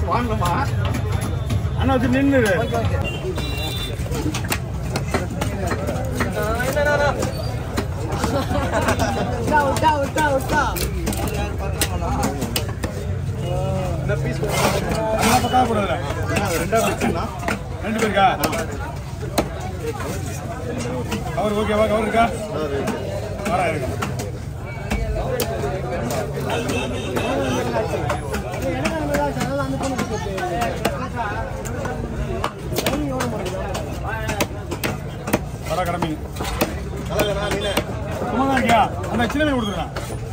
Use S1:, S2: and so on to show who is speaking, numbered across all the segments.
S1: வாங்கலாமா அண்ணா வச்சு நின்று
S2: அண்ணா பக்கம் போடுறதுல
S1: ரெண்டா பிடிச்சுன்னா
S2: ரெண்டு பேருக்கா அவர் ஓகேவா கவர் இருக்கா வரா இருக்கு வரா கடமை
S1: நல்லா நீனே
S2: சும்மா தான் இருக்கியா அந்த சின்ன மீன் கொடுத்துருக்கேன்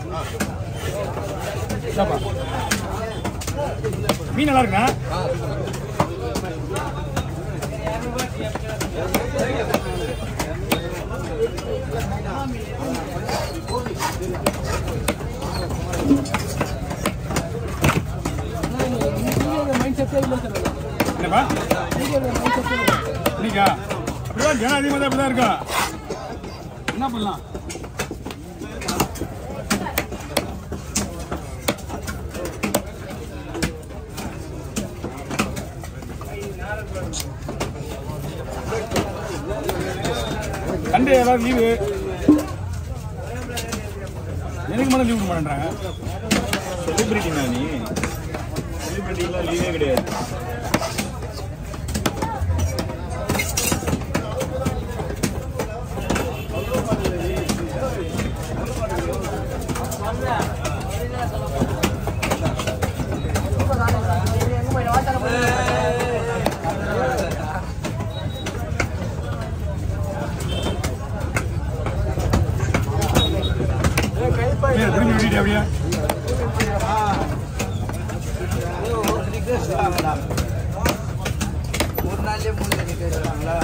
S2: இந்தாப்பா. மீன் நல்லா இருக்குண்ணா என்னப்பா இன்னைக்கா அப்படிதான் ஜனம் அதிகமாக தான் அப்படிதான் இருக்கா என்ன பண்ணலாம் சண்டே ஏதாவது லீவு எனக்கு மட்டும் லீவ் விட மாட்டேன்றாங்க
S1: செலிபிரிட்டினா நீ செலிபிரிட்டிலாம் லீவே கிடையாது
S2: ஏய், திரும்பி விட்டுட்டு அப்படியே
S3: ஒரு நாள்லயே மூணு நிக்க வச்சிருக்காங்களா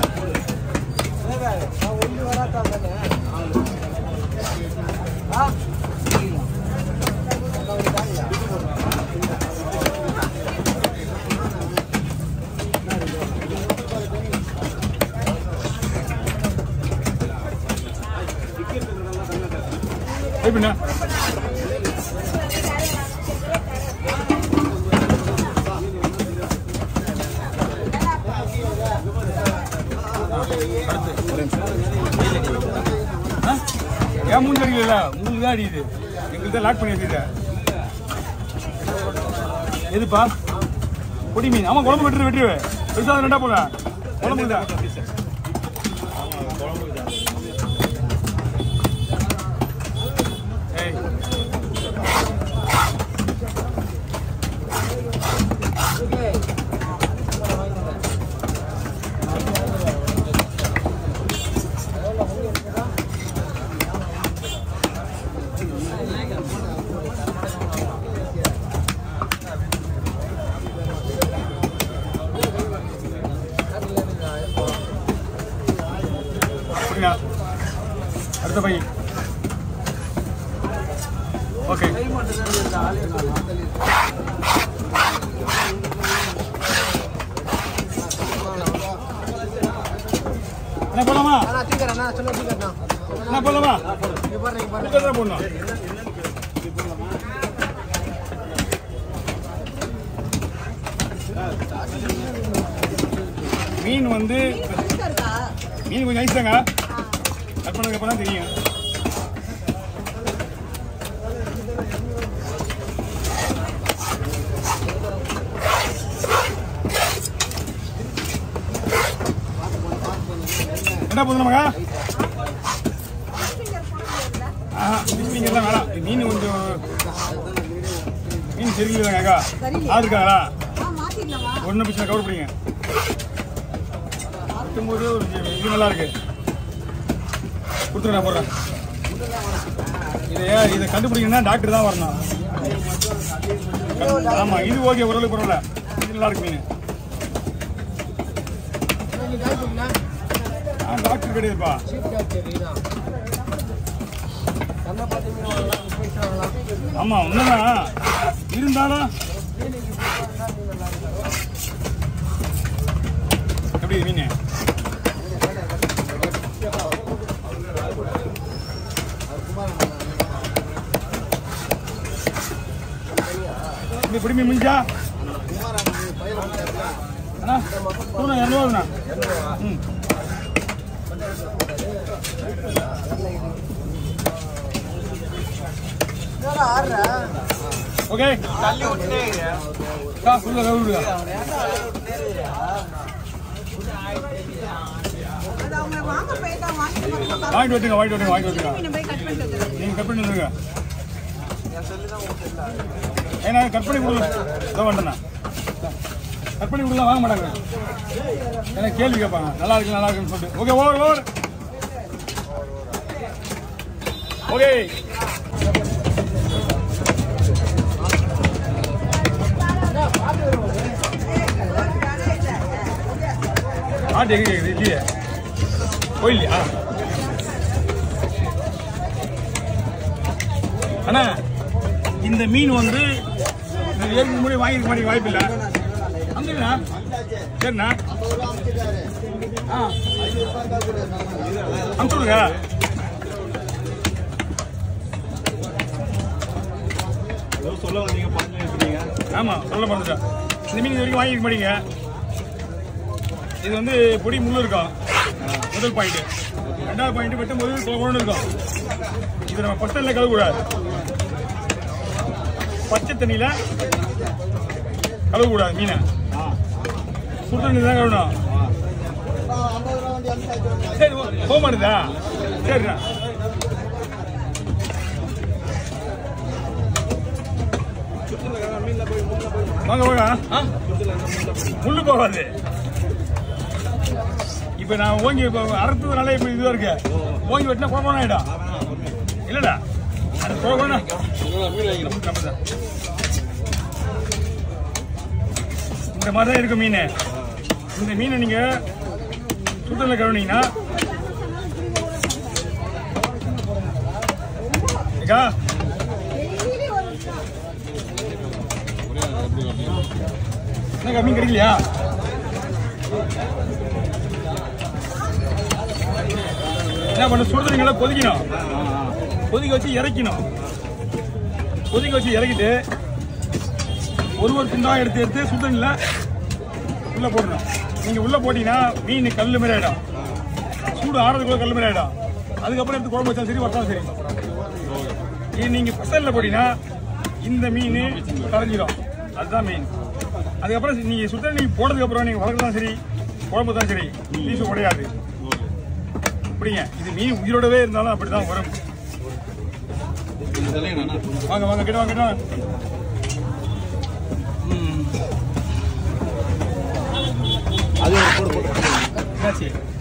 S3: ஒன்று வராதா தானே ஆ
S2: ஏய் பின்ன ஆ? ஏன் மூஞ்சி அடிக்கல உங்களுக்கு தான் அடிக்குது எங்களுக்கு தான் லாக் பண்ணி வச்சுக்கிட்ட எதுப்பா பொடி மீன் ஆமா குழம்பு வெட்டுரு வெட்டுரு பெருசா ரெண்டா போல குழம்பு தான் ஏய் அப்படியா அடுத்த பையன் ஓகே என்ன போலாமா
S3: அண்ணா தூக்கிறேன் அண்ணா சொல்ல தூக்கிறேண்ணா
S2: என்ன போலாமா
S3: இங்க பாருங்க இங்க பாருங்க
S2: குக்கர் போடணும் மீன் வந்து மீன் கொஞ்சம் ஐஸ் தாங்க கட் பண்ணதுக்கு அப்புறம் தான் தெரியும் என்ன போதும் நமக்கா ஆஹா ஃபிஷிங் எல்லாம் வேணாம் மீன் கொஞ்சம் மீன் சரியில்லைங்க அக்கா ஆள் இருக்காங்களா ஒன்றும் பிரச்சனை கவர் பண்ணிங்க பார்க்கும்போது ஒரு இது நல்லா இருக்கு கொடுத்துருங்க நான் போடுறேன் இதை ஏன் இதை கண்டுபிடிக்கணும்னா டாக்டர் தான் வரணும் ஆமா இது ஓகே ஓரளவுக்கு பரவாயில்ல இது நல்லா இருக்கு மீன்
S3: நீங்க காய் போடுங்க
S2: ஆ டாக்டர் கிடையாதுப்பா
S3: சீப் கேப்சர் இதுதான் கண்ணை பார்த்து மீன் வாங்கலாம் போயிட்டு வாங்கலாம்
S2: ஆமா உண்மைதான் இருந்தாலும் எப்படி மீன் இப்படி பிடி மீன் முடிஞ்சா
S1: குமாரா
S2: அண்ணா தூணா இரநூறுண்ணா ம்
S3: என்னடா ஆடுற
S2: ஓகே கா ஃபுல்லாக கவி விடுங்க
S4: அது அவங்க வாங்க போயிட்டா வாங்கிட்டு வரலாம்.
S2: வாங்கிட்டு வந்துங்க வாங்கிட்டு வந்துங்க வாங்கிட்டு வந்துங்க
S4: மீனை போய் கட் பண்ணிட்டு வந்துடுறேன்.
S2: நீங்கள் கட் பண்ணி வந்துருங்க ஏன்னா கட் பண்ணி கொடுங்க இதோ வந்துண்ணா கட் பண்ணி கொடுக்கலாம் வாங்க மாட்டாங்க ஏன்னா கேள்வி கேட்பாங்க நல்லா இருக்கு நல்லா இருக்குன்னு சொல்லிட்டு ஓகே ஓவர் ஓவர் ஓகே ஆட்டு எங்க கேக்குது இல்லையே போயில்லையா அண்ணா இந்த மீன் வந்து இந்த ஏற்கனவே முன்னாடி வாங்கிருக்க மாட்டேங்க வாய்ப்பு இல்லை வந்துங்கண்ணா சரிண்ணா ஆ அனுப்பிச்சுடுங்க
S1: ஏதோ சொல்ல வந்தீங்க பணம் எடுத்துட்டீங்க
S2: ஆமாம் சொல்ல மறந்துட்டேன் இந்த மீன் இது வரைக்கும் வாங்கிருக்க மாட்டீங்க இது வந்து பொடி முள்ளு இருக்கும் முதல் பாயிண்ட் ரெண்டாவது பாயிண்ட் வெட்டும் போது குழம்பு இருக்கும் இது நம்ம பச்சையில் கழுவக்கூடாது பச்சை தண்ணியில் கழுவக்கூடாது மீனை
S1: ஆ
S2: சுடு தண்ணி தான் கழுவணும் சரி ஓ- போக மாட்டேதா சரிண்ணா வாங்க வாங்க ஆ? முள்ளு போகாது இப்ப நான் ஓங்கி இப்ப அறுத்ததுனால இப்ப இதுவா இருக்கு ஓங்கி வெட்டினா குழப்பம் ஆயிடும் இல்லடா அது குழப்பம் இந்த மாதிரி தான் இருக்கும் மீன் இந்த மீனை நீங்க சுத்தல கழுவுனீங்கன்னா ஏக்கா என்னக்கா மீன் கிடைக்கலையா என்ன பண்ண சுடுதண்ணிங்களை கொதிக்கணும் கொதிக்க வச்சு இறக்கணும் கொதிக்க வச்சு இறக்கிட்டு ஒரு ஒரு துண்டா எடுத்து எடுத்து சுடுதண்ணில உள்ள போடணும் நீங்க உள்ள போட்டீங்கன்னா மீன் கல்லு மாதிரி ஆயிடும் சூடு ஆறதுக்குள்ள கல்லு மாதிரி ஆயிடும் அதுக்கப்புறம் எடுத்து குழம்பு வச்சாலும் சரி வச்சாலும் சரி இது நீங்க பசல்ல போட்டீங்கன்னா இந்த மீன் கரைஞ்சிடும் அதுதான் மீன் அதுக்கப்புறம் நீங்க சுத்தண்ணி போட்டதுக்கு அப்புறம் நீங்க வளர்க்கலாம் சரி குழம்பு தான் சரி பீஸ் உடையாது அப்படிங்க இது மீன் உயிரோடவே இருந்தாலும் அப்படிதான் வரும் வாங்க வாங்க கிட்ட வாங்க கிட்ட வாங்க
S1: அது ஒரு போடு போடு
S2: என்னாச்சு